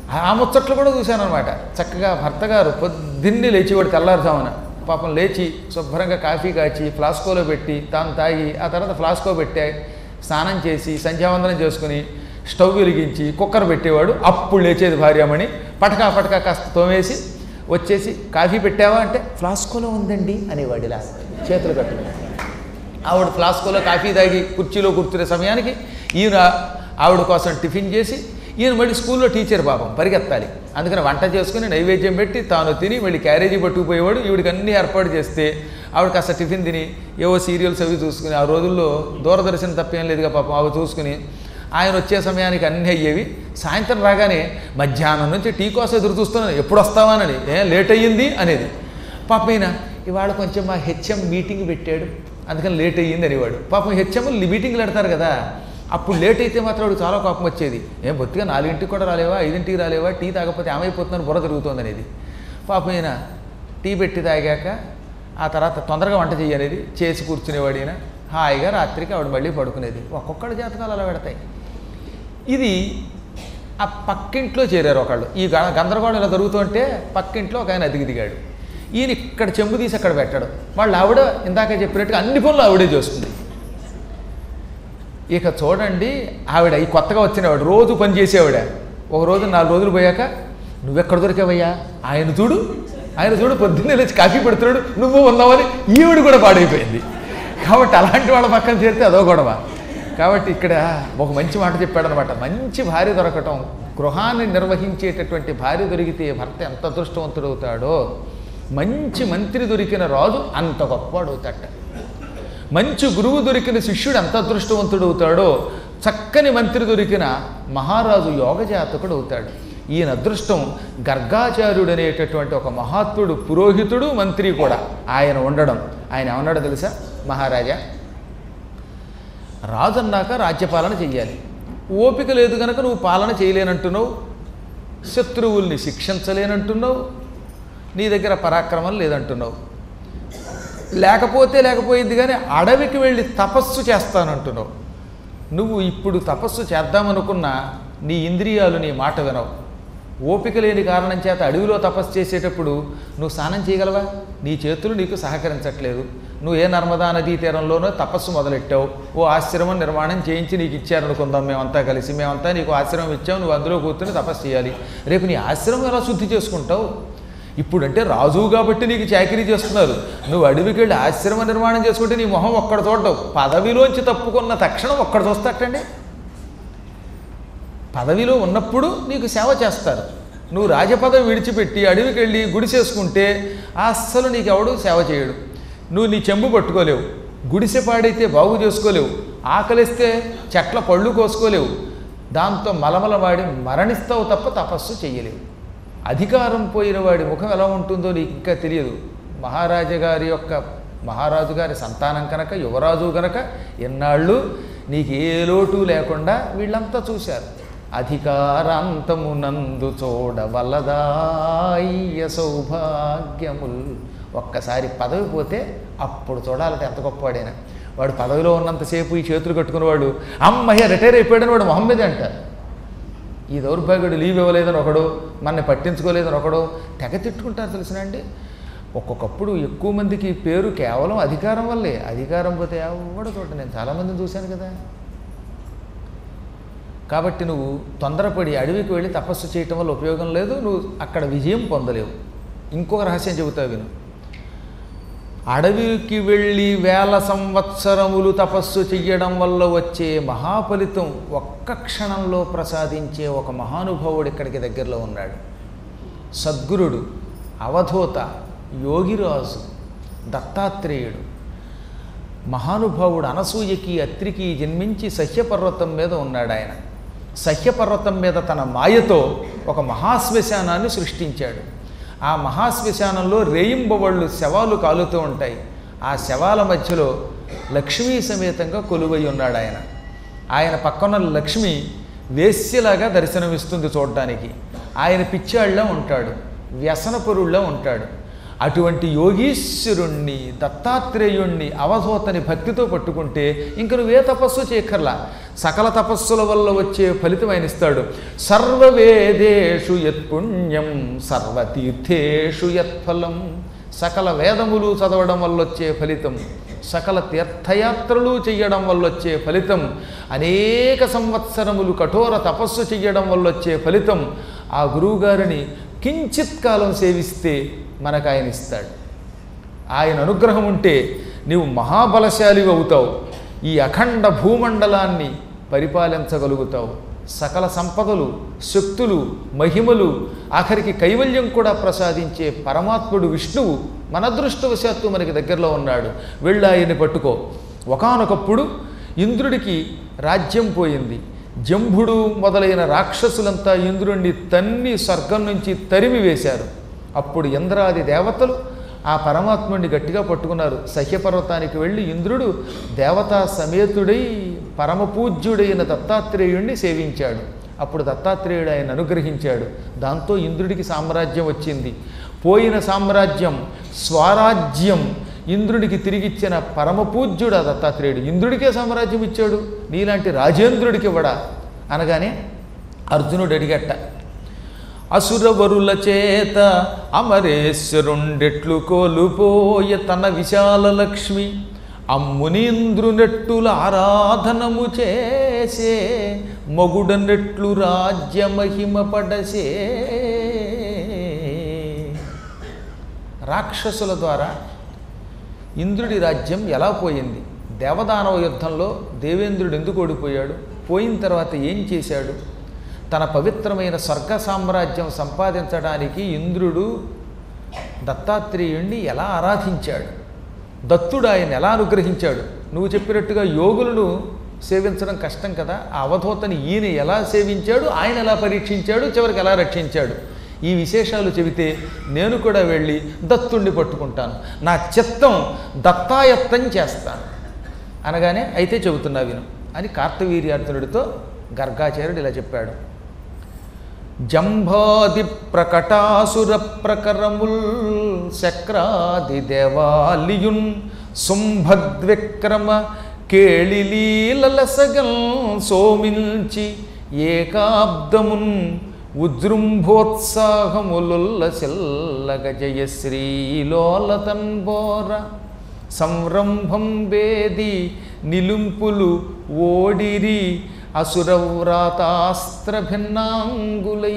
ఆ ముచ్చట్లు కూడా చూశాను అనమాట చక్కగా భర్త గారు పొద్దున్నే లేచేవాడు తెల్లారుజామున పాపం లేచి శుభ్రంగా కాఫీ కాచి ఫ్లాస్కోలో పెట్టి తాను తాగి ఆ తర్వాత ఫ్లాస్కో పెట్టా స్నానం చేసి సంధ్యావందనం చేసుకుని స్టవ్ వెలిగించి కుక్కర్ పెట్టేవాడు అప్పుడు లేచేది భార్యమణి పటకా పటకా కాస్త తోమేసి వచ్చేసి కాఫీ పెట్టావా అంటే ఫ్లాస్కోలో ఉందండి అనేవాడు ఇలా చేతులు కట్టుకుని ఆవిడ ఫ్లాస్కోలో కాఫీ తాగి కుర్చీలో కూర్చునే సమయానికి ఈయన ఆవిడ కోసం టిఫిన్ చేసి ఈయన మళ్ళీ స్కూల్లో టీచర్ పాపం పరిగెత్తాలి అందుకని వంట చేసుకుని నైవేద్యం పెట్టి తాను తిని మళ్ళీ క్యారేజీ పట్టుకుపోయేవాడు ఈవిడికి అన్ని ఏర్పాటు చేస్తే ఆవిడ కాస్త టిఫిన్ తిని ఏవో సీరియల్స్ అవి చూసుకుని ఆ రోజుల్లో దూరదర్శన్ తప్పేం లేదుగా పాపం అవి చూసుకుని ఆయన వచ్చే సమయానికి అన్నీ అయ్యేవి సాయంత్రం రాగానే మధ్యాహ్నం నుంచి టీ కోసం ఎదురు చూస్తున్నాను ఎప్పుడు వస్తావానని ఏం లేట్ అయ్యింది అనేది పాపం ఈయన ఇవాళ కొంచెం మా హెచ్ఎం మీటింగ్ పెట్టాడు అందుకని లేట్ అయ్యింది అనేవాడు పాపం హెచ్ఎం మీటింగ్లు పెడతారు కదా అప్పుడు లేట్ అయితే మాత్రం వాడు చాలా కోపం వచ్చేది ఏం బొత్తిగా నాలుగింటికి కూడా రాలేవా ఐదింటికి రాలేవా టీ తాగకపోతే ఏమైపోతుందని బుర్ర తిరుగుతుంది అనేది పాపం ఈయన టీ పెట్టి తాగాక ఆ తర్వాత తొందరగా వంట చేయనేది చేసి కూర్చునేవాడు ఈయన హాయిగా రాత్రికి ఆవిడ మళ్ళీ పడుకునేది ఒక్కొక్కడి జాతకాలు అలా పెడతాయి ఇది ఆ పక్కింట్లో చేరారు ఒకళ్ళు ఈ గ- గందరగోళం ఇలా జరుగుతుంటే పక్కింట్లో ఒక ఆయన అదిగి దిగాడు ఈయన ఇక్కడ చెంబు తీసి అక్కడ పెట్టాడు వాళ్ళు ఆవిడ ఇందాక చెప్పినట్టుగా అన్ని పనులు ఆవిడే చేస్తుంది ఇక చూడండి ఆవిడ ఈ కొత్తగా వచ్చినవాడు రోజు పని చేసేవాడ ఒక రోజు నాలుగు రోజులు పోయాక నువ్వెక్కడ దొరికావయ్యా ఆయన చూడు ఆయన చూడు పొద్దున్నే లేచి కాఫీ పెడుతున్నాడు నువ్వు ఉన్నావని ఈవిడ కూడా పాడైపోయింది కాబట్టి అలాంటి వాళ్ళ పక్కన చేరితే అదో గొడవ కాబట్టి ఇక్కడ ఒక మంచి మాట చెప్పాడనమాట మంచి భార్య దొరకటం గృహాన్ని నిర్వహించేటటువంటి భార్య దొరికితే భర్త ఎంత అదృష్టవంతుడవుతాడో మంచి మంత్రి దొరికిన రాజు అంత గొప్పవాడవుతాడట మంచి గురువు దొరికిన శిష్యుడు ఎంత అదృష్టవంతుడు అవుతాడో చక్కని మంత్రి దొరికిన మహారాజు యోగజాతకుడు అవుతాడు ఈయన అదృష్టం గర్గాచార్యుడు అనేటటువంటి ఒక మహాత్ముడు పురోహితుడు మంత్రి కూడా ఆయన ఉండడం ఆయన ఏమన్నాడో తెలుసా మహారాజా రాజు అన్నాక రాజ్యపాలన చెయ్యాలి ఓపిక లేదు కనుక నువ్వు పాలన చేయలేనంటున్నావు శత్రువుల్ని శిక్షించలేనంటున్నావు నీ దగ్గర పరాక్రమం లేదంటున్నావు లేకపోతే లేకపోయింది కానీ అడవికి వెళ్ళి తపస్సు చేస్తానంటున్నావు నువ్వు ఇప్పుడు తపస్సు చేద్దామనుకున్నా నీ ఇంద్రియాలు నీ మాట వినవు ఓపిక లేని కారణం చేత అడవిలో తపస్సు చేసేటప్పుడు నువ్వు స్నానం చేయగలవా నీ చేతులు నీకు సహకరించట్లేదు నువ్వు ఏ నర్మదా నదీ తీరంలోనో తపస్సు మొదలెట్టావు ఓ ఆశ్రమం నిర్మాణం చేయించి నీకు ఇచ్చారనుకుందాం మేమంతా కలిసి మేమంతా నీకు ఆశ్రమం ఇచ్చావు నువ్వు అందులో కూర్చొని తపస్సు చేయాలి రేపు నీ ఆశ్రమం ఎలా శుద్ధి చేసుకుంటావు ఇప్పుడంటే రాజు కాబట్టి నీకు చాకరీ చేస్తున్నారు నువ్వు అడవికి వెళ్ళి ఆశ్రమ నిర్మాణం చేసుకుంటే నీ మొహం ఒక్కడ చూడవు పదవిలోంచి తప్పుకున్న తక్షణం ఒక్కడ చూస్తాటండి పదవిలో ఉన్నప్పుడు నీకు సేవ చేస్తారు నువ్వు రాజపదవి విడిచిపెట్టి అడవికి వెళ్ళి గుడిసేసుకుంటే అస్సలు నీకెవడు సేవ చేయడు నువ్వు నీ చెంబు పట్టుకోలేవు గుడిసె పాడైతే బాగు చేసుకోలేవు ఆకలిస్తే చెట్ల పళ్ళు కోసుకోలేవు దాంతో మలమలవాడి మరణిస్తావు తప్ప తపస్సు చేయలేవు అధికారం పోయిన వాడి ముఖం ఎలా ఉంటుందో నీకు ఇంకా తెలియదు మహారాజా గారి యొక్క మహారాజు గారి సంతానం కనుక యువరాజు కనుక ఎన్నాళ్ళు నీకు ఏ లోటు లేకుండా వీళ్ళంతా చూశారు అధికారాంతమునందు చూడవలదాయ్య సౌభాగ్యముల్ ఒక్కసారి పదవి పోతే అప్పుడు చూడాలట ఎంత గొప్పవాడైనా వాడు పదవిలో ఉన్నంతసేపు ఈ చేతులు కట్టుకునేవాడు అమ్మయ్య రిటైర్ అయిపోయాడని వాడు మొహమ్మదే అంటారు ఈ దౌర్భాగ్యుడు లీవ్ ఇవ్వలేదని ఒకడు మనని పట్టించుకోలేదని ఒకడు తెగ తిట్టుకుంటారు తెలిసినండి ఒక్కొక్కప్పుడు ఎక్కువ మందికి ఈ పేరు కేవలం అధికారం వల్లే అధికారం పోతే ఎవడో చోట నేను చాలామందిని చూశాను కదా కాబట్టి నువ్వు తొందరపడి అడవికి వెళ్ళి తపస్సు చేయటం వల్ల ఉపయోగం లేదు నువ్వు అక్కడ విజయం పొందలేవు ఇంకొక రహస్యం చెబుతావు విను అడవికి వెళ్ళి వేల సంవత్సరములు తపస్సు చెయ్యడం వల్ల వచ్చే మహాఫలితం ఒక్క క్షణంలో ప్రసాదించే ఒక మహానుభావుడు ఇక్కడికి దగ్గరలో ఉన్నాడు సద్గురుడు అవధూత యోగిరాజు దత్తాత్రేయుడు మహానుభావుడు అనసూయకి అత్రికి జన్మించి సహ్యపర్వతం మీద ఉన్నాడు ఆయన సహ్యపర్వతం మీద తన మాయతో ఒక మహాశ్మశానాన్ని సృష్టించాడు ఆ మహాశ్మశానంలో రేయింబవళ్ళు శవాలు కాలుతూ ఉంటాయి ఆ శవాల మధ్యలో లక్ష్మీ సమేతంగా కొలువై ఉన్నాడు ఆయన ఆయన పక్కన లక్ష్మి వేశ్యలాగా దర్శనమిస్తుంది చూడడానికి ఆయన పిచ్చాళ్ళ ఉంటాడు వ్యసనపరుళ్ళ ఉంటాడు అటువంటి యోగీశ్వరుణ్ణి దత్తాత్రేయుణ్ణి అవధూతని భక్తితో పట్టుకుంటే ఇంక నువ్వే తపస్సు చేయక్కర్లా సకల తపస్సుల వల్ల వచ్చే ఫలితం ఆయన ఇస్తాడు సర్వవేదేషు యత్పుణ్యం సర్వతీర్థేషు యత్ఫలం సకల వేదములు చదవడం వల్ల వచ్చే ఫలితం సకల తీర్థయాత్రలు చెయ్యడం వల్ల వచ్చే ఫలితం అనేక సంవత్సరములు కఠోర తపస్సు చెయ్యడం వల్ల వచ్చే ఫలితం ఆ గురువుగారిని కించిత్ కాలం సేవిస్తే మనకు ఆయన ఇస్తాడు ఆయన అనుగ్రహం ఉంటే నీవు మహాబలశాలివి అవుతావు ఈ అఖండ భూమండలాన్ని పరిపాలించగలుగుతావు సకల సంపదలు శక్తులు మహిమలు ఆఖరికి కైవల్యం కూడా ప్రసాదించే పరమాత్ముడు విష్ణువు మన అదృష్టవశాత్తు మనకి దగ్గరలో ఉన్నాడు వెళ్ళి ఆయన్ని పట్టుకో ఒకానొకప్పుడు ఇంద్రుడికి రాజ్యం పోయింది జంభుడు మొదలైన రాక్షసులంతా ఇంద్రుణ్ణి తన్ని స్వర్గం నుంచి తరిమి వేశారు అప్పుడు ఇంద్రాది దేవతలు ఆ పరమాత్ముడిని గట్టిగా పట్టుకున్నారు సహ్యపర్వతానికి వెళ్ళి ఇంద్రుడు దేవతా సమేతుడై పరమపూజ్యుడైన దత్తాత్రేయుణ్ణి సేవించాడు అప్పుడు దత్తాత్రేయుడు ఆయన అనుగ్రహించాడు దాంతో ఇంద్రుడికి సామ్రాజ్యం వచ్చింది పోయిన సామ్రాజ్యం స్వరాజ్యం ఇంద్రుడికి తిరిగిచ్చిన పరమపూజ్యుడు ఆ దత్తాత్రేయుడు ఇంద్రుడికే సామ్రాజ్యం ఇచ్చాడు నీలాంటి రాజేంద్రుడికి ఇవ్వడా అనగానే అర్జునుడు అడిగట్ట అసురవరుల చేత అమరేశ్వరుండెట్లు కోలుపోయ తన విశాల లక్ష్మి అమ్మునీంద్రునెట్టుల ఆరాధనము చేసే మొగుడనెట్లు రాజ్యమహిమ పడసే రాక్షసుల ద్వారా ఇంద్రుడి రాజ్యం ఎలా పోయింది దేవదానవ యుద్ధంలో దేవేంద్రుడు ఎందుకు ఓడిపోయాడు పోయిన తర్వాత ఏం చేశాడు తన పవిత్రమైన స్వర్గ సామ్రాజ్యం సంపాదించడానికి ఇంద్రుడు దత్తాత్రేయుణ్ణి ఎలా ఆరాధించాడు దత్తుడు ఆయన ఎలా అనుగ్రహించాడు నువ్వు చెప్పినట్టుగా యోగులను సేవించడం కష్టం కదా ఆ అవధూతని ఈయన ఎలా సేవించాడు ఆయన ఎలా పరీక్షించాడు చివరికి ఎలా రక్షించాడు ఈ విశేషాలు చెబితే నేను కూడా వెళ్ళి దత్తుణ్ణి పట్టుకుంటాను నా చిత్తం దత్తాయత్తం చేస్తాను అనగానే అయితే చెబుతున్నా విను అని కార్తవీర్యార్జునుడితో గర్గాచార్యుడు ఇలా చెప్పాడు జంభాది ప్రకటాసుర ప్రకరముల్ శక్రాది దేవాలియున్ శుంభద్విక్రమ కేళిలీలసగల్ సోమిల్చి ఏకాబ్దమున్ ఉజృంభోత్సాహములుల్ల సెల్లగ జయశ్రీలోలతన్బోర సంరంభం వేది నిలుంపులు ఓడిరి అసురవ్రాతాస్త్ర భిన్నాంగులై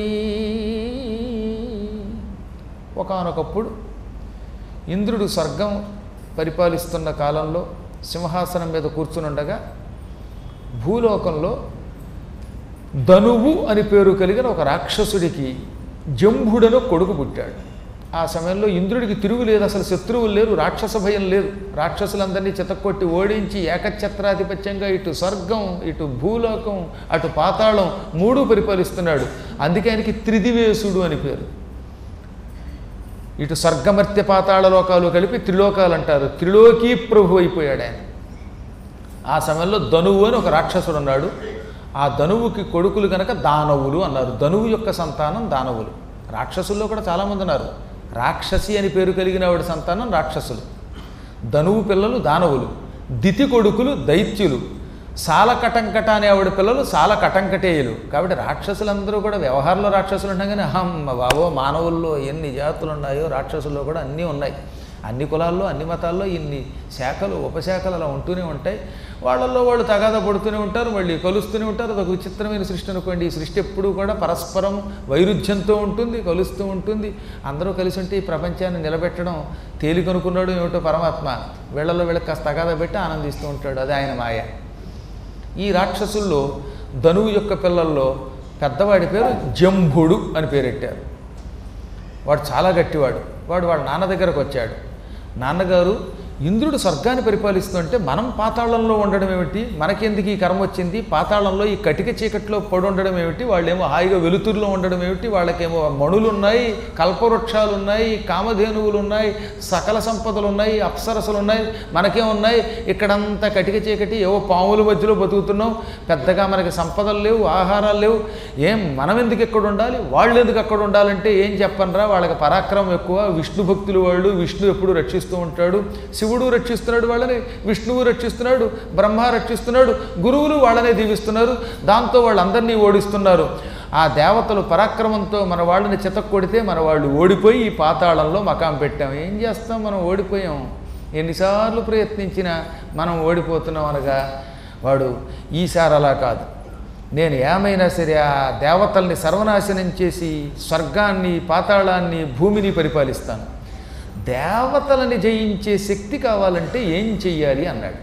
ఒకనొకప్పుడు ఇంద్రుడు స్వర్గం పరిపాలిస్తున్న కాలంలో సింహాసనం మీద కూర్చునుండగా భూలోకంలో ధనువు అని పేరు కలిగిన ఒక రాక్షసుడికి జంభుడను కొడుకు పుట్టాడు ఆ సమయంలో ఇంద్రుడికి తిరుగు లేదు అసలు శత్రువులు లేరు రాక్షస భయం లేదు రాక్షసులందరినీ చితక్కొట్టి ఓడించి ఏకఛత్రాధిపత్యంగా ఇటు స్వర్గం ఇటు భూలోకం అటు పాతాళం మూడు పరిపాలిస్తున్నాడు అందుకే ఆయనకి త్రిదివేశుడు అని పేరు ఇటు స్వర్గమర్త్య పాతాళ లోకాలు కలిపి త్రిలోకాలు అంటారు త్రిలోకీ ప్రభు అయిపోయాడు ఆయన ఆ సమయంలో ధనువు అని ఒక రాక్షసుడు ఉన్నాడు ఆ ధనువుకి కొడుకులు కనుక దానవులు అన్నారు ధనువు యొక్క సంతానం దానవులు రాక్షసుల్లో కూడా చాలామంది ఉన్నారు రాక్షసి అని పేరు కలిగిన ఆవిడ సంతానం రాక్షసులు ధనువు పిల్లలు దానవులు దితి కొడుకులు దైత్యులు సాలకటంకట అనే ఆవిడ పిల్లలు సాలకటంకటేయులు కాబట్టి రాక్షసులందరూ కూడా వ్యవహారంలో రాక్షసులు ఉంటాం కానీ అహమ్మ బాబో మానవుల్లో ఎన్ని జాతులు ఉన్నాయో రాక్షసుల్లో కూడా అన్నీ ఉన్నాయి అన్ని కులాల్లో అన్ని మతాల్లో ఇన్ని శాఖలు ఉపశాఖలు అలా ఉంటూనే ఉంటాయి వాళ్ళల్లో వాళ్ళు తగాదా పడుతూనే ఉంటారు మళ్ళీ కలుస్తూనే ఉంటారు అదొక విచిత్రమైన సృష్టి అనుకోండి ఈ సృష్టి ఎప్పుడూ కూడా పరస్పరం వైరుధ్యంతో ఉంటుంది కలుస్తూ ఉంటుంది అందరూ కలిసి ఉంటే ఈ ప్రపంచాన్ని నిలబెట్టడం తేలికనుకున్నాడు ఏమిటో పరమాత్మ వీళ్ళలో వీళ్ళకి కాస్త తగాదా పెట్టి ఆనందిస్తూ ఉంటాడు అది ఆయన మాయ ఈ రాక్షసుల్లో ధనువు యొక్క పిల్లల్లో పెద్దవాడి పేరు జంభుడు అని పేరెట్టారు వాడు చాలా గట్టివాడు వాడు వాళ్ళ నాన్న దగ్గరకు వచ్చాడు నాన్నగారు ఇంద్రుడు స్వర్గాన్ని పరిపాలిస్తుంటే మనం పాతాళంలో ఉండడం ఏమిటి మనకెందుకు ఈ కర్మ వచ్చింది పాతాళంలో ఈ కటిక చీకట్లో పడి ఉండడం ఏమిటి వాళ్ళేమో హాయిగా వెలుతురులో ఉండడం ఏమిటి వాళ్ళకేమో మణులు ఉన్నాయి కల్పవృక్షాలు ఉన్నాయి కామధేనువులు ఉన్నాయి సకల సంపదలు ఉన్నాయి అప్సరసలు ఉన్నాయి మనకేమున్నాయి ఇక్కడంతా కటిక చీకటి ఏవో పాముల మధ్యలో బతుకుతున్నాం పెద్దగా మనకి సంపదలు లేవు ఆహారాలు లేవు ఏం మనం ఎందుకు ఎక్కడ ఉండాలి వాళ్ళు ఎందుకు అక్కడ ఉండాలంటే ఏం చెప్పనరా వాళ్ళకి పరాక్రమం ఎక్కువ విష్ణు భక్తులు వాళ్ళు విష్ణు ఎప్పుడు రక్షిస్తూ ఉంటాడు శివుడు రక్షిస్తున్నాడు వాళ్ళని విష్ణువు రక్షిస్తున్నాడు బ్రహ్మ రక్షిస్తున్నాడు గురువులు వాళ్ళనే దీవిస్తున్నారు దాంతో వాళ్ళందరినీ ఓడిస్తున్నారు ఆ దేవతలు పరాక్రమంతో మన వాళ్ళని చితక్కొడితే మన వాళ్ళు ఓడిపోయి ఈ పాతాళంలో మకాం పెట్టాం ఏం చేస్తాం మనం ఓడిపోయాం ఎన్నిసార్లు ప్రయత్నించినా మనం ఓడిపోతున్నాం అనగా వాడు ఈసారి అలా కాదు నేను ఏమైనా సరే ఆ దేవతల్ని సర్వనాశనం చేసి స్వర్గాన్ని పాతాళాన్ని భూమిని పరిపాలిస్తాను దేవతలని జయించే శక్తి కావాలంటే ఏం చెయ్యాలి అన్నాడు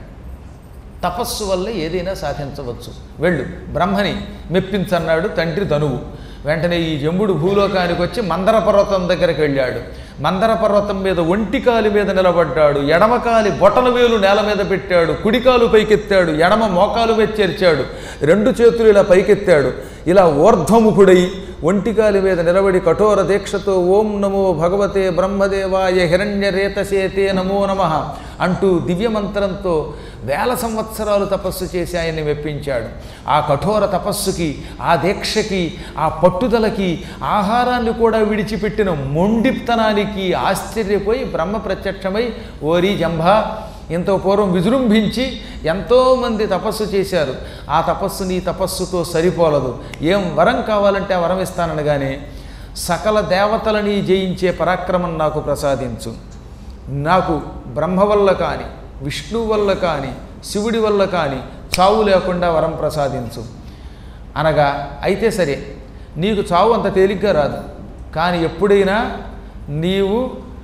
తపస్సు వల్ల ఏదైనా సాధించవచ్చు వెళ్ళు బ్రహ్మని మెప్పించన్నాడు తండ్రి ధనువు వెంటనే ఈ జంబుడు భూలోకానికి వచ్చి మందర పర్వతం దగ్గరికి వెళ్ళాడు మందర పర్వతం మీద ఒంటికాలి మీద నిలబడ్డాడు ఎడమకాలి బొటన వేలు నేల మీద పెట్టాడు కుడికాలు పైకెత్తాడు ఎడమ మోకాలు మీద చేర్చాడు రెండు చేతులు ఇలా పైకెత్తాడు ఇలా ఊర్ధ్వముఖుడై ఒంటికాలి మీద నిలబడి కఠోర దీక్షతో ఓం నమో భగవతే బ్రహ్మదేవాయ హిరణ్యరేతసేతే నమో నమ అంటూ దివ్యమంత్రంతో వేల సంవత్సరాలు తపస్సు చేసి ఆయన్ని మెప్పించాడు ఆ కఠోర తపస్సుకి ఆ దీక్షకి ఆ పట్టుదలకి ఆహారాన్ని కూడా విడిచిపెట్టిన మొండిప్తనానికి ఆశ్చర్యపోయి బ్రహ్మ ప్రత్యక్షమై ఓరి జంభా ఇంత పూర్వం విజృంభించి ఎంతోమంది తపస్సు చేశారు ఆ తపస్సు నీ తపస్సుతో సరిపోలదు ఏం వరం కావాలంటే ఆ వరం ఇస్తాననగానే సకల దేవతలని జయించే పరాక్రమం నాకు ప్రసాదించు నాకు బ్రహ్మ వల్ల కానీ విష్ణువు వల్ల కానీ శివుడి వల్ల కానీ చావు లేకుండా వరం ప్రసాదించు అనగా అయితే సరే నీకు చావు అంత తేలిగ్గా రాదు కానీ ఎప్పుడైనా నీవు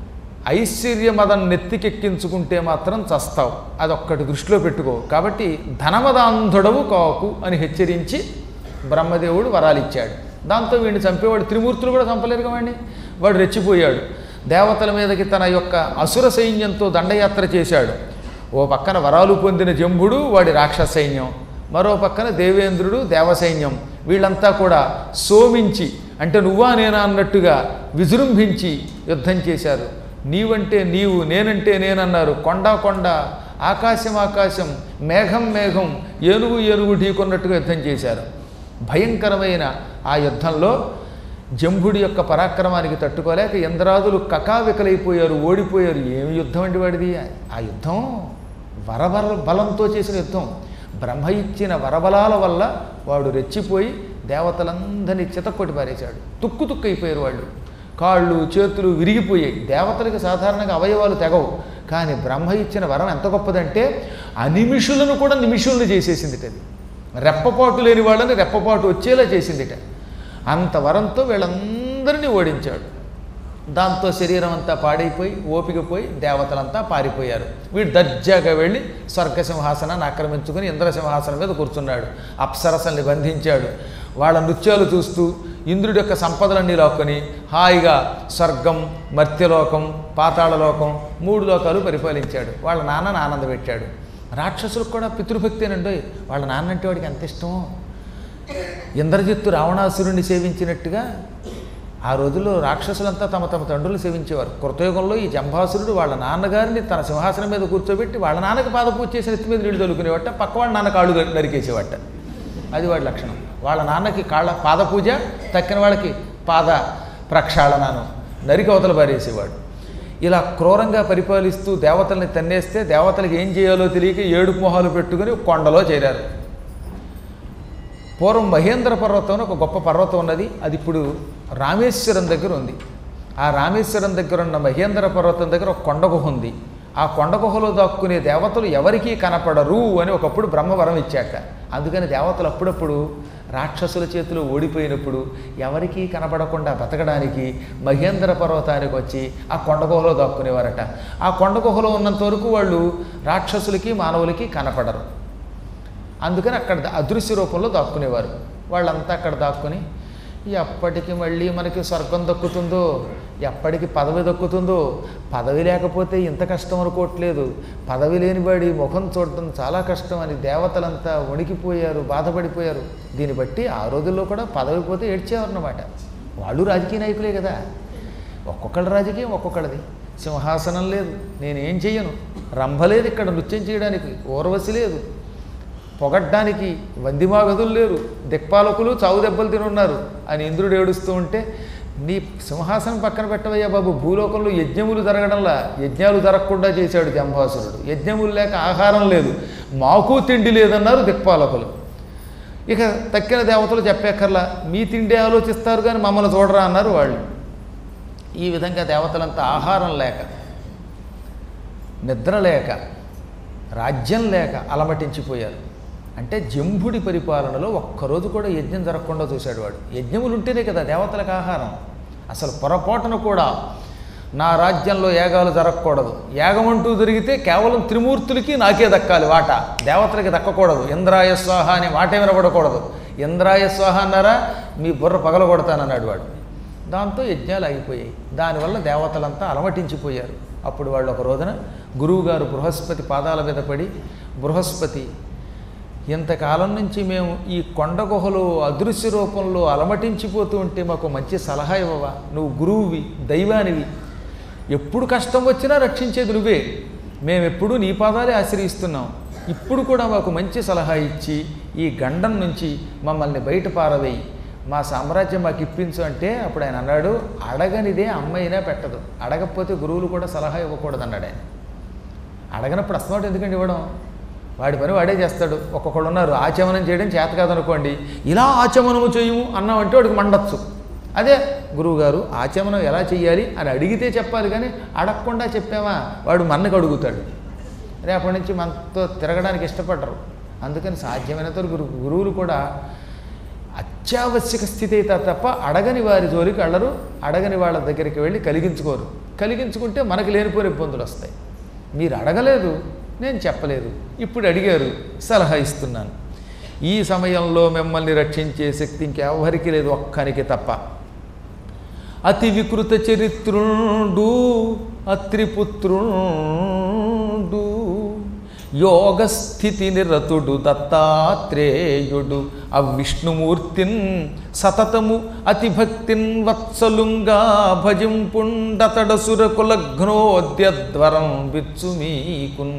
ఐశ్వర్యమదం నెత్తికెక్కించుకుంటే మాత్రం చస్తావు అదొక్కటి దృష్టిలో పెట్టుకో కాబట్టి ధనమదాంధుడవు కాకు అని హెచ్చరించి బ్రహ్మదేవుడు వరాలిచ్చాడు దాంతో వీడిని చంపేవాడు త్రిమూర్తులు కూడా చంపలేరు వాడిని వాడు రెచ్చిపోయాడు దేవతల మీదకి తన యొక్క అసుర సైన్యంతో దండయాత్ర చేశాడు ఓ పక్కన వరాలు పొందిన జంబుడు వాడి రాక్షస సైన్యం మరో పక్కన దేవేంద్రుడు దేవసైన్యం వీళ్ళంతా కూడా సోమించి అంటే నువ్వా నేనా అన్నట్టుగా విజృంభించి యుద్ధం చేశారు నీవంటే నీవు నేనంటే నేనన్నారు కొండ కొండ ఆకాశం ఆకాశం మేఘం మేఘం ఏనుగు ఏనుగు ఢీకొన్నట్టుగా యుద్ధం చేశారు భయంకరమైన ఆ యుద్ధంలో జంభుడి యొక్క పరాక్రమానికి తట్టుకోలేక ఇంద్రాదులు కకావికలైపోయారు ఓడిపోయారు ఏమి యుద్ధం అండి వాడిది ఆ యుద్ధం వరబల బలంతో చేసిన యుద్ధం బ్రహ్మ ఇచ్చిన వరబలాల వల్ల వాడు రెచ్చిపోయి దేవతలందరినీ చితక్కొట్టి పారేశాడు తుక్కు తుక్కు అయిపోయారు వాళ్ళు కాళ్ళు చేతులు విరిగిపోయాయి దేవతలకు సాధారణంగా అవయవాలు తెగవు కానీ బ్రహ్మ ఇచ్చిన వరం ఎంత గొప్పదంటే అనిమిషులను కూడా నిమిషులను చేసేసింది అది రెప్పపాటు లేని వాళ్ళని రెప్పపాటు వచ్చేలా చేసిందిట అంత వరంతో వీళ్ళందరినీ ఓడించాడు దాంతో శరీరం అంతా పాడైపోయి ఓపిక పోయి దేవతలంతా పారిపోయారు వీడు దర్జాగా వెళ్ళి స్వర్గసింహాసనాన్ని ఆక్రమించుకుని ఇంద్రసింహాసనం మీద కూర్చున్నాడు అప్సరసల్ని బంధించాడు వాళ్ళ నృత్యాలు చూస్తూ ఇంద్రుడి యొక్క సంపదలన్నీ లాక్కొని హాయిగా స్వర్గం మర్త్యలోకం పాతాళలోకం మూడు లోకాలు పరిపాలించాడు వాళ్ళ నాన్నని ఆనందపెట్టాడు రాక్షసులకు కూడా పితృభక్తేనండి వాళ్ళ నాన్న అంటే వాడికి ఎంత ఇష్టమో ఇంద్రజిత్తు రావణాసురుణ్ణి సేవించినట్టుగా ఆ రోజుల్లో రాక్షసులంతా తమ తమ తండ్రులు సేవించేవారు కృతయుగంలో ఈ జంభాసురుడు వాళ్ళ నాన్నగారిని తన సింహాసనం మీద కూర్చోబెట్టి వాళ్ళ నాన్నకి పాదపూజ చేసిన ఎత్తి మీద నీళ్ళు తొలుకునేవట పక్క వాళ్ళ నాన్న కాళ్ళు నరికేసేవట అది వాడి లక్షణం వాళ్ళ నాన్నకి కాళ్ళ పాదపూజ తక్కిన వాళ్ళకి పాద ప్రక్షాళనను నరికి అవతల పారేసేవాడు ఇలా క్రూరంగా పరిపాలిస్తూ దేవతల్ని తన్నేస్తే దేవతలకు ఏం చేయాలో తెలియక ఏడుపు మొహాలు పెట్టుకుని కొండలో చేరారు పూర్వం మహేంద్ర పర్వతం అని ఒక గొప్ప పర్వతం ఉన్నది అది ఇప్పుడు రామేశ్వరం దగ్గర ఉంది ఆ రామేశ్వరం దగ్గర ఉన్న మహేంద్ర పర్వతం దగ్గర ఒక కొండ గుహ ఉంది ఆ కొండ గుహలో దాక్కునే దేవతలు ఎవరికీ కనపడరు అని ఒకప్పుడు బ్రహ్మవరం ఇచ్చాక అందుకని దేవతలు అప్పుడప్పుడు రాక్షసుల చేతిలో ఓడిపోయినప్పుడు ఎవరికీ కనపడకుండా బతకడానికి మహేంద్ర పర్వతానికి వచ్చి ఆ కొండ గుహలో దాక్కునేవారట ఆ కొండ గుహలో ఉన్నంత వరకు వాళ్ళు రాక్షసులకి మానవులకి కనపడరు అందుకని అక్కడ అదృశ్య రూపంలో దాక్కునేవారు వాళ్ళంతా అక్కడ దాక్కుని ఎప్పటికి మళ్ళీ మనకి స్వర్గం దక్కుతుందో ఎప్పటికి పదవి దక్కుతుందో పదవి లేకపోతే ఇంత కష్టం అనుకోవట్లేదు పదవి లేనివాడి ముఖం చూడటం చాలా కష్టం అని దేవతలంతా వణికిపోయారు బాధపడిపోయారు దీన్ని బట్టి ఆ రోజుల్లో కూడా పదవి పోతే ఏడ్చేవారన్నమాట వాళ్ళు రాజకీయ నాయకులే కదా ఒక్కొక్కళ్ళ రాజకీయం ఒక్కొక్కళ్ళది సింహాసనం లేదు నేనేం చెయ్యను రంభ లేదు ఇక్కడ నృత్యం చేయడానికి ఊర్వశి లేదు పొగడ్డానికి వందిమాగదులు లేరు దిక్పాలకులు చావు దెబ్బలు తినున్నారు అని ఇంద్రుడు ఏడుస్తూ ఉంటే నీ సింహాసనం పక్కన పెట్టవయ్యా బాబు భూలోకంలో యజ్ఞములు జరగడంలా యజ్ఞాలు జరగకుండా చేశాడు జంభాసురుడు యజ్ఞములు లేక ఆహారం లేదు మాకు తిండి లేదన్నారు దిక్పాలకులు ఇక తక్కిన దేవతలు చెప్పేకర్లా మీ తిండి ఆలోచిస్తారు కానీ మమ్మల్ని చూడరా అన్నారు వాళ్ళు ఈ విధంగా దేవతలంతా ఆహారం లేక నిద్ర లేక రాజ్యం లేక అలమటించిపోయారు అంటే జంభుడి పరిపాలనలో ఒక్కరోజు కూడా యజ్ఞం జరగకుండా చూశాడు వాడు యజ్ఞములు ఉంటేనే కదా దేవతలకు ఆహారం అసలు పొరపాటున కూడా నా రాజ్యంలో యాగాలు జరగకూడదు యాగం అంటూ జరిగితే కేవలం త్రిమూర్తులకి నాకే దక్కాలి వాట దేవతలకి దక్కకూడదు ఇంద్రాయ స్వాహ అనే మాట వినబడకూడదు ఇంద్రాయ స్వాహ అన్నారా మీ బుర్ర పగలగొడతానన్నాడు వాడు దాంతో యజ్ఞాలు ఆగిపోయాయి దానివల్ల దేవతలంతా అలమటించిపోయారు అప్పుడు వాళ్ళు ఒక రోజున గురువుగారు బృహస్పతి పాదాల మీద పడి బృహస్పతి ఇంతకాలం నుంచి మేము ఈ కొండ గుహలో అదృశ్య రూపంలో అలమటించిపోతూ ఉంటే మాకు మంచి సలహా ఇవ్వవా నువ్వు గురువువి దైవానివి ఎప్పుడు కష్టం వచ్చినా రక్షించేది నువ్వే మేమెప్పుడూ నీ పాదాలే ఆశ్రయిస్తున్నాం ఇప్పుడు కూడా మాకు మంచి సలహా ఇచ్చి ఈ గండం నుంచి మమ్మల్ని బయట పారవేయి మా సామ్రాజ్యం మాకు ఇప్పించు అంటే అప్పుడు ఆయన అన్నాడు అడగనిదే అమ్మైనా పెట్టదు అడగకపోతే గురువులు కూడా సలహా ఇవ్వకూడదు అన్నాడు ఆయన అడగనప్పుడు అస్మాట్ ఎందుకంటే ఇవ్వడం వాడి పని వాడే చేస్తాడు ఒక్కొక్కడు ఉన్నారు ఆచమనం చేయడం చేత కాదనుకోండి ఇలా ఆచమనము చేయము అన్నామంటే వాడికి మండచ్చు అదే గురువుగారు ఆచమనం ఎలా చెయ్యాలి అని అడిగితే చెప్పాలి కానీ అడగకుండా చెప్పామా వాడు మన్నకు అడుగుతాడు రేపటి నుంచి మనతో తిరగడానికి ఇష్టపడరు అందుకని సాధ్యమైనంత వరకు గురు గురువులు కూడా అత్యావశ్యక స్థితి అయితే తప్ప అడగని వారి జోలికి వెళ్ళరు అడగని వాళ్ళ దగ్గరికి వెళ్ళి కలిగించుకోరు కలిగించుకుంటే మనకు లేనిపోయిన ఇబ్బందులు వస్తాయి మీరు అడగలేదు నేను చెప్పలేదు ఇప్పుడు అడిగారు సలహా ఇస్తున్నాను ఈ సమయంలో మిమ్మల్ని రక్షించే శక్తి ఇంకెవరికి లేదు ఒక్కనికి తప్ప అతి వికృత చరిత్రుండు అత్రిపుత్రుండు యోగస్థితి నిరతుడు దత్తాత్రేయుడు అవిష్ణుమూర్తిన్ సతతము అతిభక్తిన్ వత్సలుంగా భజింపుండతడసుర కులఘ్నోద్యద్వరం విచ్చుమీకున్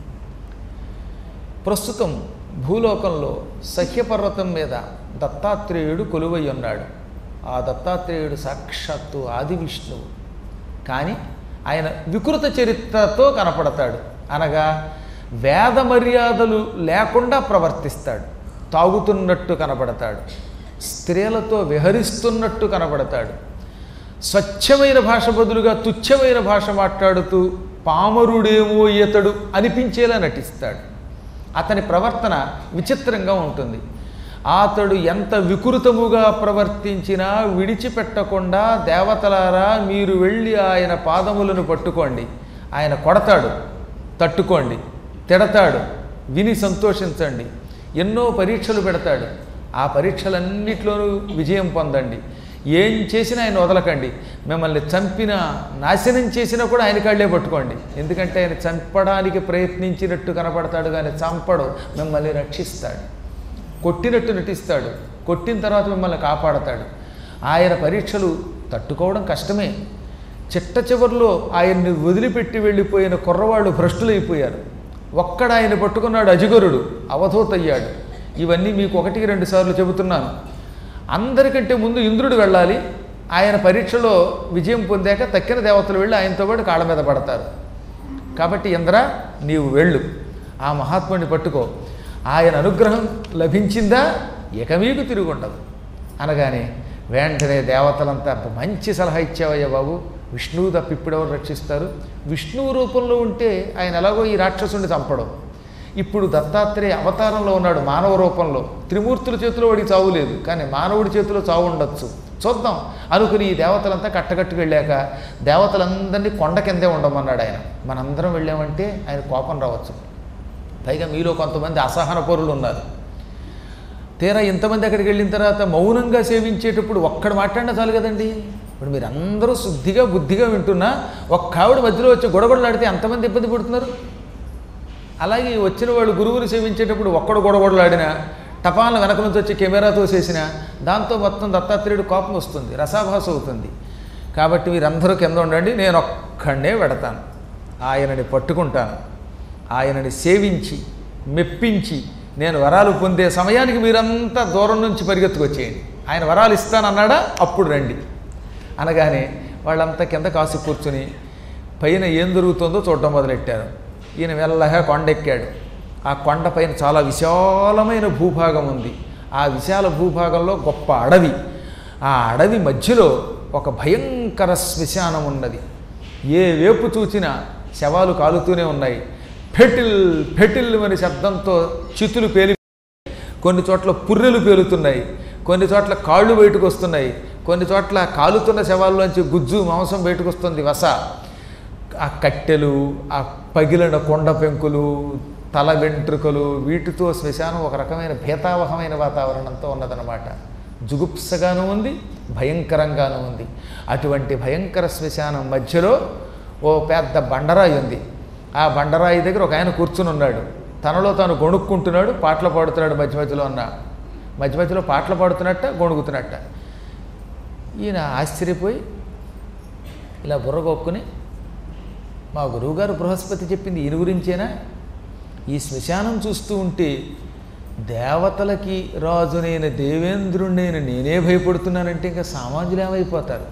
ప్రస్తుతం భూలోకంలో సహ్యపర్వతం మీద దత్తాత్రేయుడు కొలువై ఉన్నాడు ఆ దత్తాత్రేయుడు సాక్షాత్తు ఆది విష్ణువు కానీ ఆయన వికృత చరిత్రతో కనపడతాడు అనగా వేద మర్యాదలు లేకుండా ప్రవర్తిస్తాడు తాగుతున్నట్టు కనపడతాడు స్త్రీలతో విహరిస్తున్నట్టు కనపడతాడు స్వచ్ఛమైన భాష బదులుగా తుచ్చమైన భాష మాట్లాడుతూ పామరుడేమో ఇతడు అనిపించేలా నటిస్తాడు అతని ప్రవర్తన విచిత్రంగా ఉంటుంది అతడు ఎంత వికృతముగా ప్రవర్తించినా విడిచిపెట్టకుండా దేవతలారా మీరు వెళ్ళి ఆయన పాదములను పట్టుకోండి ఆయన కొడతాడు తట్టుకోండి తిడతాడు విని సంతోషించండి ఎన్నో పరీక్షలు పెడతాడు ఆ పరీక్షలన్నిట్లోనూ విజయం పొందండి ఏం చేసినా ఆయన వదలకండి మిమ్మల్ని చంపినా నాశనం చేసినా కూడా ఆయన కాళ్ళే పట్టుకోండి ఎందుకంటే ఆయన చంపడానికి ప్రయత్నించినట్టు కనపడతాడు కానీ చంపడు మిమ్మల్ని రక్షిస్తాడు కొట్టినట్టు నటిస్తాడు కొట్టిన తర్వాత మిమ్మల్ని కాపాడతాడు ఆయన పరీక్షలు తట్టుకోవడం కష్టమే చిట్ట చివరిలో ఆయన్ని వదిలిపెట్టి వెళ్ళిపోయిన కుర్రవాళ్ళు భ్రష్టులైపోయారు ఒక్కడ ఆయన పట్టుకున్నాడు అజిగరుడు అవధూతయ్యాడు ఇవన్నీ మీకు ఒకటికి రెండు సార్లు చెబుతున్నాను అందరికంటే ముందు ఇంద్రుడు వెళ్ళాలి ఆయన పరీక్షలో విజయం పొందాక తక్కిన దేవతలు వెళ్ళి ఆయనతో పాటు కాళ్ళ మీద పడతారు కాబట్టి ఇంద్ర నీవు వెళ్ళు ఆ మహాత్ముడిని పట్టుకో ఆయన అనుగ్రహం లభించిందా ఇక మీకు తిరుగుండదు అనగానే వెంటనే దేవతలంతా మంచి సలహా ఇచ్చావయ్యా బాబు విష్ణువు తప్ప ఇప్పుడెవరు రక్షిస్తారు విష్ణువు రూపంలో ఉంటే ఆయన ఎలాగో ఈ రాక్షసుని చంపడం ఇప్పుడు దత్తాత్రేయ అవతారంలో ఉన్నాడు మానవ రూపంలో త్రిమూర్తుల చేతిలో వాడికి చావు లేదు కానీ మానవుడి చేతిలో చావు ఉండొచ్చు చూద్దాం అనుకుని ఈ దేవతలంతా కట్టకట్టుకు వెళ్ళాక దేవతలందరినీ కొండ కిందే ఉండమన్నాడు ఆయన మనందరం వెళ్ళామంటే ఆయన కోపం రావచ్చు పైగా మీలో కొంతమంది అసహన పరులు ఉన్నారు తీరా ఇంతమంది అక్కడికి వెళ్ళిన తర్వాత మౌనంగా సేవించేటప్పుడు ఒక్కడ మాట్లాడినా చాలు కదండి ఇప్పుడు మీరు అందరూ శుద్ధిగా బుద్ధిగా వింటున్నా ఒక్క ఆవిడ మధ్యలో వచ్చి గొడగొడలాడితే ఎంతమంది ఇబ్బంది పడుతున్నారు అలాగే వచ్చిన వాళ్ళు గురువుని సేవించేటప్పుడు ఒక్కడు గొడగొడలాడినా టపాలను వెనక నుంచి వచ్చి కెమెరాతో చేసిన దాంతో మొత్తం దత్తాత్రేయుడు కోపం వస్తుంది రసాభాస అవుతుంది కాబట్టి మీరందరూ కింద ఉండండి నేను ఒక్కడే పెడతాను ఆయనని పట్టుకుంటాను ఆయనని సేవించి మెప్పించి నేను వరాలు పొందే సమయానికి మీరంతా దూరం నుంచి పరిగెత్తుకొచ్చేయండి ఆయన వరాలు ఇస్తానన్నాడా అప్పుడు రండి అనగానే వాళ్ళంతా కింద కాసు కూర్చుని పైన ఏం జరుగుతుందో చూడటం మొదలెట్టారు ఈయన మెల్లగా కొండెక్కాడు ఆ కొండ పైన చాలా విశాలమైన భూభాగం ఉంది ఆ విశాల భూభాగంలో గొప్ప అడవి ఆ అడవి మధ్యలో ఒక భయంకర శ్మశానం ఉన్నది ఏ వేపు చూసినా శవాలు కాలుతూనే ఉన్నాయి ఫెటిల్ ఫెటిల్ అనే శబ్దంతో చితులు పేలి కొన్ని చోట్ల పుర్రెలు పేలుతున్నాయి కొన్ని చోట్ల కాళ్ళు బయటకు వస్తున్నాయి కొన్ని చోట్ల కాలుతున్న శవాల్లోంచి గుజ్జు మాంసం బయటకు వస్తుంది వస ఆ కట్టెలు ఆ పగిలిన కొండ పెంకులు తల వెంట్రుకలు వీటితో శ్మశానం ఒక రకమైన భేతావహమైన వాతావరణంతో ఉన్నదన్నమాట జుగుప్సగాను ఉంది భయంకరంగాను ఉంది అటువంటి భయంకర శ్మశానం మధ్యలో ఓ పెద్ద బండరాయి ఉంది ఆ బండరాయి దగ్గర ఒక ఆయన కూర్చుని ఉన్నాడు తనలో తాను గొణుక్కుంటున్నాడు పాటలు పాడుతున్నాడు మధ్య మధ్యలో ఉన్న మధ్య మధ్యలో పాటలు పాడుతున్నట్ట గొణుగుతున్నట్ట ఈయన ఆశ్చర్యపోయి ఇలా బుర్రగొక్కుని మా గురువుగారు బృహస్పతి చెప్పింది ఈయన గురించేనా ఈ శ్మశానం చూస్తూ ఉంటే దేవతలకి రాజునైన దేవేంద్రుణ్ణైన నేనే భయపడుతున్నానంటే ఇంకా సామాన్యులు ఏమైపోతారు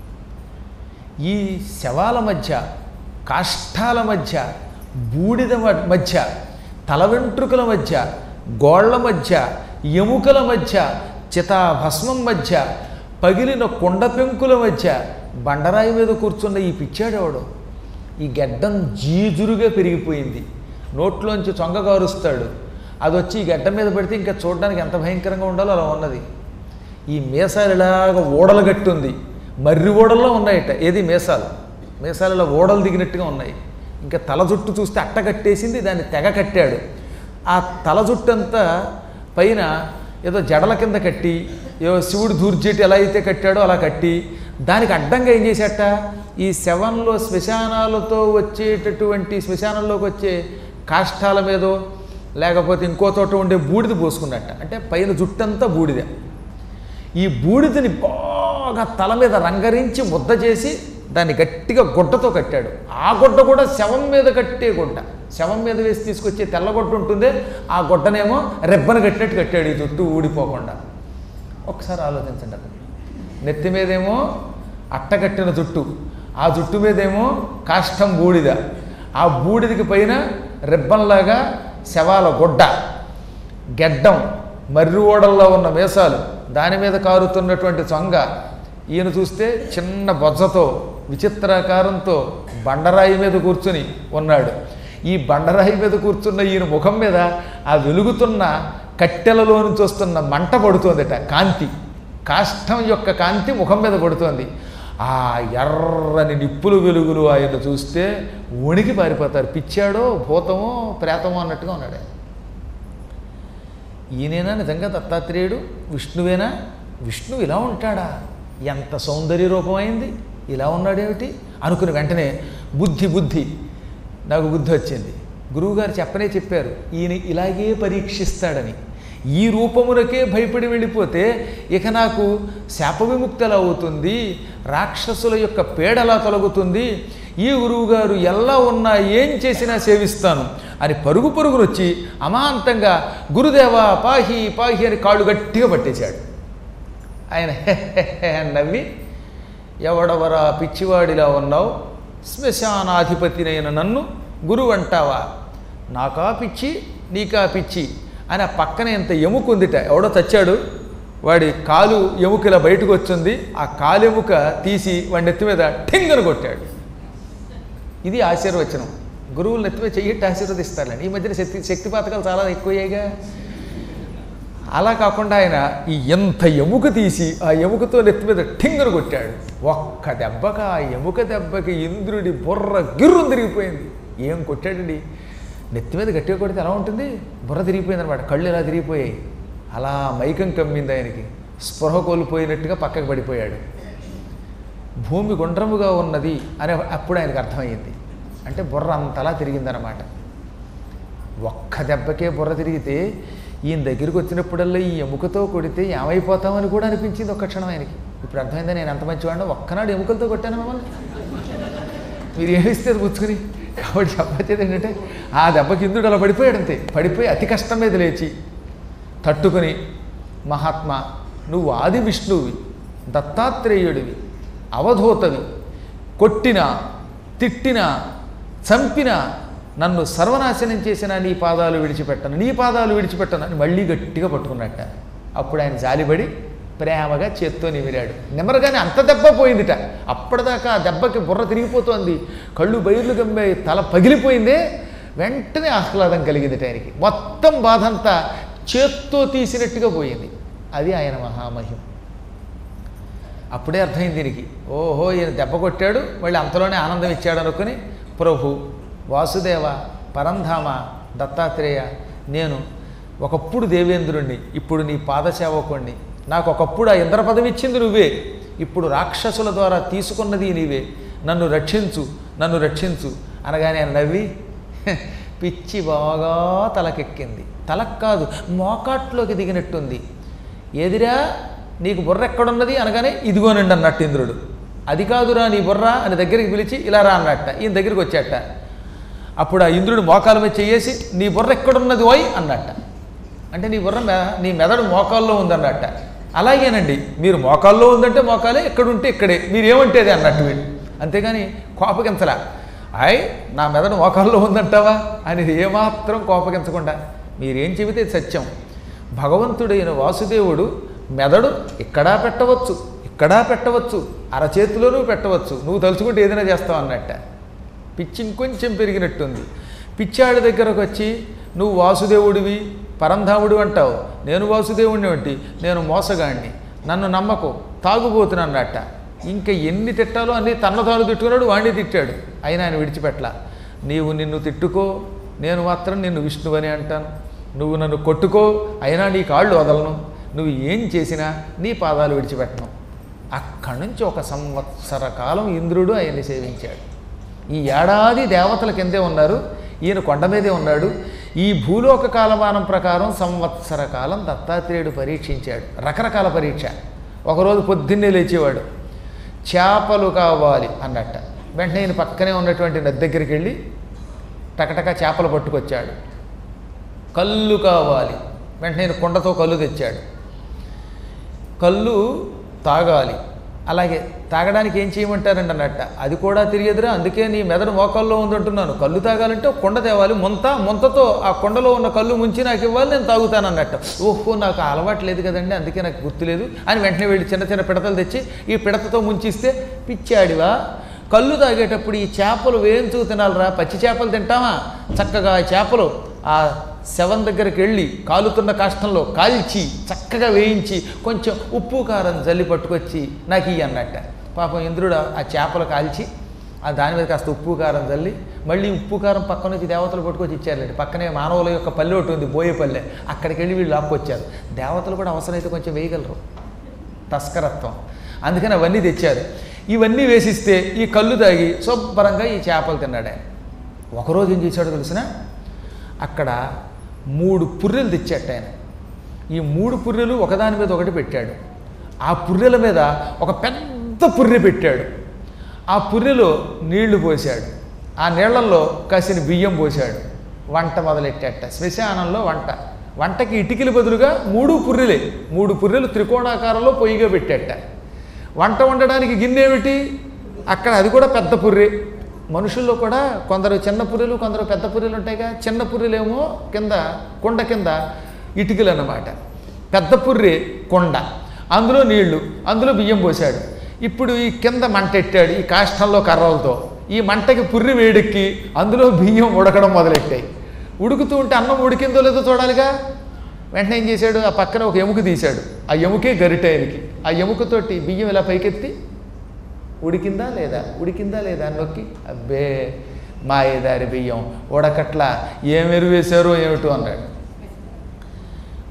ఈ శవాల మధ్య కాష్టాల మధ్య బూడిద మ- మధ్య తల వెంట్రుకల మధ్య గోళ్ల మధ్య ఎముకల మధ్య చితాభస్మం మధ్య పగిలిన కొండ పెంకుల మధ్య బండరాయి మీద కూర్చున్న ఈ పిచ్చాడెవడు ఈ గెడ్డం జీజురుగా పెరిగిపోయింది నోట్లోంచి చొంగ కారుస్తాడు అది వచ్చి ఈ గడ్డ మీద పడితే ఇంకా చూడడానికి ఎంత భయంకరంగా ఉండాలో అలా ఉన్నది ఈ మీసాలు ఇలాగ ఓడలు గట్టుంది మర్రి ఓడల్లో ఉన్నాయట ఏది మీసాలు మీసాలు ఇలా ఓడలు దిగినట్టుగా ఉన్నాయి ఇంకా తల జుట్టు చూస్తే అట్ట కట్టేసింది దాన్ని తెగ కట్టాడు ఆ తల జుట్టు అంతా పైన ఏదో జడల కింద కట్టి ఏదో శివుడు దూర్చేటి ఎలా అయితే కట్టాడో అలా కట్టి దానికి అడ్డంగా ఏం చేశాట ఈ శవంలో శ్మశానాలతో వచ్చేటటువంటి శ్మశానంలోకి వచ్చే కాష్టాల మీదో లేకపోతే ఇంకో చోట ఉండే బూడిద పోసుకున్నట్ట అంటే పైన జుట్టంతా బూడిద ఈ బూడిదని బాగా తల మీద రంగరించి ముద్ద చేసి దాన్ని గట్టిగా గుడ్డతో కట్టాడు ఆ గుడ్డ కూడా శవం మీద కట్టే గుడ్డ శవం మీద వేసి తీసుకొచ్చే తెల్ల గుడ్డ ఉంటుందే ఆ గుడ్డనేమో రెబ్బను కట్టినట్టు కట్టాడు ఈ జుట్టు ఊడిపోకుండా ఒకసారి ఆలోచించండి అక్కడ నెత్తి మీదేమో అట్టగట్టిన జుట్టు ఆ జుట్టు మీదేమో కాష్టం బూడిద ఆ బూడిదకి పైన రిబ్బన్లాగా శవాల గుడ్డ గెడ్డం మర్రి ఓడల్లో ఉన్న మీసాలు దాని మీద కారుతున్నటువంటి చొంగ ఈయన చూస్తే చిన్న బొజ్జతో విచిత్రాకారంతో బండరాయి మీద కూర్చుని ఉన్నాడు ఈ బండరాయి మీద కూర్చున్న ఈయన ముఖం మీద ఆ వెలుగుతున్న కట్టెలలో నుంచి వస్తున్న మంట పడుతోందట కాంతి కాష్టం యొక్క కాంతి ముఖం మీద పడుతోంది ఆ ఎర్రని నిప్పులు వెలుగులు ఆయన చూస్తే వణికి పారిపోతారు పిచ్చాడో భూతమో ప్రేతమో అన్నట్టుగా ఉన్నాడు ఆయన. ఈయనేనా నిజంగా దత్తాత్రేయుడు విష్ణువేనా విష్ణువు ఇలా ఉంటాడా ఎంత సౌందర్య రూపమైంది ఇలా ఉన్నాడేమిటి అనుకుని వెంటనే బుద్ధి బుద్ధి నాకు బుద్ధి వచ్చింది గురువుగారు చెప్పనే చెప్పారు ఈయన ఇలాగే పరీక్షిస్తాడని ఈ రూపమునకే భయపడి వెళ్ళిపోతే ఇక నాకు శాప విముక్తి ఎలా అవుతుంది రాక్షసుల యొక్క పీడ ఎలా తొలగుతుంది ఈ గురువుగారు ఎలా ఉన్నా ఏం చేసినా సేవిస్తాను అని పరుగు పరుగును వచ్చి అమాంతంగా గురుదేవా పాహి పాహి అని కాళ్ళు గట్టిగా పట్టేశాడు ఆయన హె హె హె అని నవ్వి ఎవడవరా పిచ్చివాడిలా ఉన్నావు శ్మశానాధిపతినైన నన్ను గురువు అంటావా నాకా పిచ్చి నీకా పిచ్చి అని ఆ పక్కన ఇంత ఎముక ఉందిట ఎవడో చచ్చాడు వాడి కాలు ఎముక ఇలా బయటకు వచ్చింది ఆ కాలు ఎముక తీసి వాడి నెత్తి మీద ఠింగను కొట్టాడు ఇది ఆశీర్వచనం గురువులు నెత్తి మీద చెయ్యట్టి ఆశీర్వదిస్తారండి ఈ మధ్యన శక్తి శక్తి పథకాలు చాలా ఎక్కువయ్యాయిగా అలా కాకుండా ఆయన ఈ ఎంత ఎముక తీసి ఆ ఎముకతో నెత్తి మీద ఠింగరు కొట్టాడు ఒక్క దెబ్బక ఆ ఎముక దెబ్బకి ఇంద్రుడి బుర్ర గిర్రు తిరిగిపోయింది ఏం కొట్టాడండి నెత్తి మీద గట్టిగా కొడితే ఎలా ఉంటుంది బుర్ర తిరిగిపోయింది అనమాట కళ్ళు ఎలా తిరిగిపోయాయి అలా మైకం కమ్మింది ఆయనకి స్పృహ కోల్పోయినట్టుగా పక్కకు పడిపోయాడు భూమి గుండ్రముగా ఉన్నది అని అప్పుడు ఆయనకు అర్థమైంది అంటే బుర్ర అంతలా తిరిగిందనమాట ఒక్క దెబ్బకే బుర్ర తిరిగితే ఈయన దగ్గరికి వచ్చినప్పుడల్లా ఈ ఎముకతో కొడితే ఏమైపోతామని కూడా అనిపించింది ఒక్క క్షణం ఆయనకి ఇప్పుడు అర్థమైందా నేను ఎంత మంచివాడినో ఒక్కనాడు ఎముకలతో కొట్టాను మిమ్మల్ని మీరు ఏమిస్తే అది పుచ్చుకుని కాబట్టి చెప్పచ్చేది ఏంటంటే ఆ దెబ్బకి ఇంద్రుడు అలా పడిపోయాడు అంతే పడిపోయి అతి కష్టం మీద లేచి తట్టుకొని మహాత్మా నువ్వు ఆది విష్ణువి దత్తాత్రేయుడివి అవధూతవి కొట్టినా తిట్టినా చంపినా నన్ను సర్వనాశనం చేసిన నీ పాదాలు విడిచిపెట్టను నీ పాదాలు విడిచిపెట్టను అని మళ్ళీ గట్టిగా పట్టుకున్నట్ట అప్పుడు ఆయన జాలిపడి ప్రేమగా చేత్తో నిమిరాడు నిమరగానే అంత దెబ్బ పోయిందిట అప్పటిదాకా ఆ దెబ్బకి బుర్ర తిరిగిపోతోంది కళ్ళు బయర్లు గమ్మే తల పగిలిపోయిందే వెంటనే ఆహ్లాదం కలిగిందిట ఆయనకి మొత్తం బాధ అంతా చేత్తో తీసినట్టుగా పోయింది అది ఆయన మహామహిం అప్పుడే అర్థమైంది దీనికి ఓహో ఈయన దెబ్బ కొట్టాడు మళ్ళీ అంతలోనే ఆనందం ఇచ్చాడు అనుకుని ప్రభు వాసుదేవ పరంధామ దత్తాత్రేయ నేను ఒకప్పుడు దేవేంద్రుణ్ణి ఇప్పుడు నీ పాదసేవకుణ్ణి నాకు ఒకప్పుడు ఆ ఇంద్ర పదవి ఇచ్చింది నువ్వే ఇప్పుడు రాక్షసుల ద్వారా తీసుకున్నది నీవే నన్ను రక్షించు నన్ను రక్షించు అనగానే ఆయన నవ్వి "హె, పిచ్చి బాగా తలకెక్కింది తలకు కాదు మోకాట్లోకి దిగినట్టుంది ఎదిరా నీకు బుర్ర ఎక్కడున్నది అనగానే ఇదిగోనండి అన్నట్టు ఇంద్రుడు అది కాదురా నీ బుర్ర అని దగ్గరికి పిలిచి ఇలా రా అన్నట్ట ఈయన దగ్గరికి వచ్చాట అప్పుడు ఆ ఇంద్రుడు మోకాల మీద చెయ్యేసి నీ బుర్ర ఎక్కడున్నది ఓయ్ అన్నట్ట అంటే నీ బుర్ర మె నీ మెదడు మోకాల్లో ఉందన్నట్ట అలాగేనండి మీరు మోకాల్లో ఉందంటే మోకాలే ఎక్కడుంటే ఇక్కడే మీరు ఏమంటే అది అన్నట్టు వీడు అంతేగాని కోపగించలా ఆయ్ నా మెదడు మోకాల్లో ఉందంటావా అని ఏమాత్రం కోపగించకుండా మీరేం చెబితే ఇది సత్యం భగవంతుడైన వాసుదేవుడు మెదడు ఇక్కడా పెట్టవచ్చు ఇక్కడా పెట్టవచ్చు అరచేతిలోనూ పెట్టవచ్చు నువ్వు తలుచుకుంటే ఏదైనా చేస్తావు అన్నట్ట పిచ్చి ఇంకొంచెం పెరిగినట్టుంది పిచ్చాడి దగ్గరకు వచ్చి నువ్వు వాసుదేవుడివి పరంధాముడు అంటావు నేను వాసుదేవుడిని వంటి నేను మోసగాడిని నన్ను నమ్మకు తాగుబోతున్నా అన్నట్ట ఇంకా ఎన్ని తిట్టాలో అన్ని తన్న తాను తిట్టుకున్నాడు వాడిని తిట్టాడు అయినా ఆయన విడిచిపెట్టలా నీవు నిన్ను తిట్టుకో నేను మాత్రం నిన్ను విష్ణువని అంటాను నువ్వు నన్ను కొట్టుకో అయినా నీ కాళ్ళు వదలను నువ్వు ఏం చేసినా నీ పాదాలు విడిచిపెట్టను అక్కడి నుంచి ఒక సంవత్సర కాలం ఇంద్రుడు ఆయన్ని సేవించాడు ఈ ఏడాది దేవతల కిందే ఉన్నారు ఈయన కొండ మీదే ఉన్నాడు ఈ భూలోక కాలమానం ప్రకారం సంవత్సర కాలం దత్తాత్రేయుడు పరీక్షించాడు రకరకాల పరీక్ష ఒకరోజు పొద్దున్నే లేచేవాడు చేపలు కావాలి అన్నట్ట వెంటనే ఈయన పక్కనే ఉన్నటువంటి నది దగ్గరికి వెళ్ళి టకటక చేపలు పట్టుకొచ్చాడు కళ్ళు కావాలి వెంటనే ఈయన కుండతో కళ్ళు తెచ్చాడు కళ్ళు తాగాలి అలాగే తాగడానికి ఏం చేయమంటారండి అన్నట్ట అది కూడా తెలియదురా అందుకే నీ మెదడు మోకాల్లో ఉందంటున్నాను కళ్ళు తాగాలంటే ఒక కుండ తేవాలి ముంత ముంతతో ఆ కుండలో ఉన్న కళ్ళు ముంచి నాకు ఇవ్వాలి నేను తాగుతాను అన్నట్టు ఓహో నాకు ఆ అలవాటు లేదు కదండి అందుకే నాకు గుర్తులేదు అని వెంటనే వెళ్ళి చిన్న చిన్న పిడతలు తెచ్చి ఈ పిడతతో ముంచిస్తే పిచ్చాడివా కళ్ళు తాగేటప్పుడు ఈ చేపలు వేయించు తినాలిరా పచ్చి చేపలు తింటామా చక్కగా ఆ చేపలు ఆ శవం దగ్గరికి వెళ్ళి కాలుతున్న కాష్టంలో కాల్చి చక్కగా వేయించి కొంచెం ఉప్పు కారం జల్లి పట్టుకొచ్చి నాకు ఇయ్యి అన్నట్ట పాపం ఇంద్రుడు ఆ చేపలు కాల్చి ఆ దాని మీద కాస్త ఉప్పు కారం చల్లి మళ్ళీ ఉప్పు కారం పక్క నుంచి దేవతలు పట్టుకొచ్చి ఇచ్చారులేండి పక్కనే మానవుల యొక్క పల్లె ఒకటి ఉంది బోయేపల్లె అక్కడికి వెళ్ళి వీళ్ళు లాక్కొచ్చారు దేవతలు కూడా అవసరమైతే కొంచెం వేయగలరు తస్కరత్వం అందుకని అవన్నీ తెచ్చారు ఇవన్నీ వేసిస్తే ఈ కళ్ళు తాగి శుభ్రంగా ఈ చేపలు తిన్నాడు ఆయన ఒకరోజు ఏం చేశాడో తెలిసిన అక్కడ మూడు పుర్రెలు తెచ్చాట ఆయన ఈ మూడు పుర్రెలు ఒకదాని మీద ఒకటి పెట్టాడు ఆ పుర్రెల మీద ఒక పెద్ద పుర్రె పెట్టాడు ఆ పుర్రెలో నీళ్లు పోశాడు ఆ నీళ్లలో కాసిన బియ్యం పోశాడు వంట మొదలెట్టాట శ్మశానంలో వంట వంటకి ఇటుకల బదులుగా మూడు పుర్రెలే మూడు పుర్రెలు త్రికోణాకారంలో పొయ్యిగా పెట్టాట వంట వండడానికి గిన్నె ఏమిటి అక్కడ అది కూడా పెద్ద పుర్రె మనుషుల్లో కూడా కొందరు చిన్న పుర్రెలు కొందరు పెద్ద పుర్రెలు ఉంటాయిగా చిన్న పుర్రెలేమో కింద కొండ కింద ఇటుకలు అన్నమాట పెద్ద పుర్రె కొండ అందులో నీళ్లు అందులో బియ్యం పోశాడు ఇప్పుడు ఈ కింద మంట ఎట్టాడు ఈ కాష్టంలో కర్రలతో ఈ మంటకి పుర్రి వేడెక్కి అందులో బియ్యం ఉడకడం మొదలెట్టాయి ఉడుకుతూ ఉంటే అన్నం ఉడికిందో లేదో చూడాలిగా వెంటనే ఏం చేశాడు ఆ పక్కన ఒక ఎముక తీశాడు ఆ ఎముకే గరిటైనకి ఆ ఎముకతోటి బియ్యం ఇలా పైకెత్తి ఉడికిందా లేదా ఉడికిందా లేదా అని నొక్కి అబ్బే మాయేదారి బియ్యం ఉడకట్లా ఏం ఎరువేశారో ఏమిటో అన్నాడు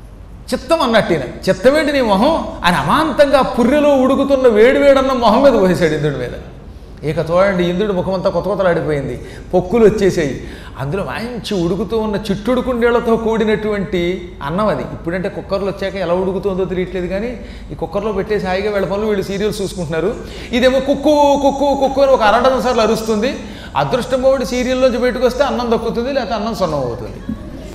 చిత్తం అన్నట్టిన చిత్తమేంటి నీ మొహం అని అమాంతంగా పుర్రెలో ఉడుకుతున్న వేడివేడన్న మొహం మీద పోసేశాడు ఇంద్రుడి మీద ఇక చూడండి ఇంద్రుడి ముఖమంతా కొత్త కొత్తలాడిపోయింది పొక్కులు వచ్చేసాయి అందులో మంచి ఉడుకుతూ ఉన్న చిట్టుడుకుండేళ్లతో కూడినటువంటి అన్నం అది ఇప్పుడంటే కుక్కర్లు వచ్చాక ఎలా ఉడుకుతుందో తెలియట్లేదు కానీ ఈ కుక్కర్లో పెట్టేసి హాయిగా వీళ్ళ పనులు వీళ్ళు సీరియల్స్ చూసుకుంటున్నారు ఇదేమో కుక్కు కుక్కు కుక్కు అని ఒక అరడదన సార్లు అరుస్తుంది అదృష్టం పోటీ సీరియల్లోంచి బయటకు వస్తే అన్నం దక్కుతుంది లేకపోతే అన్నం సొన్నం అవుతుంది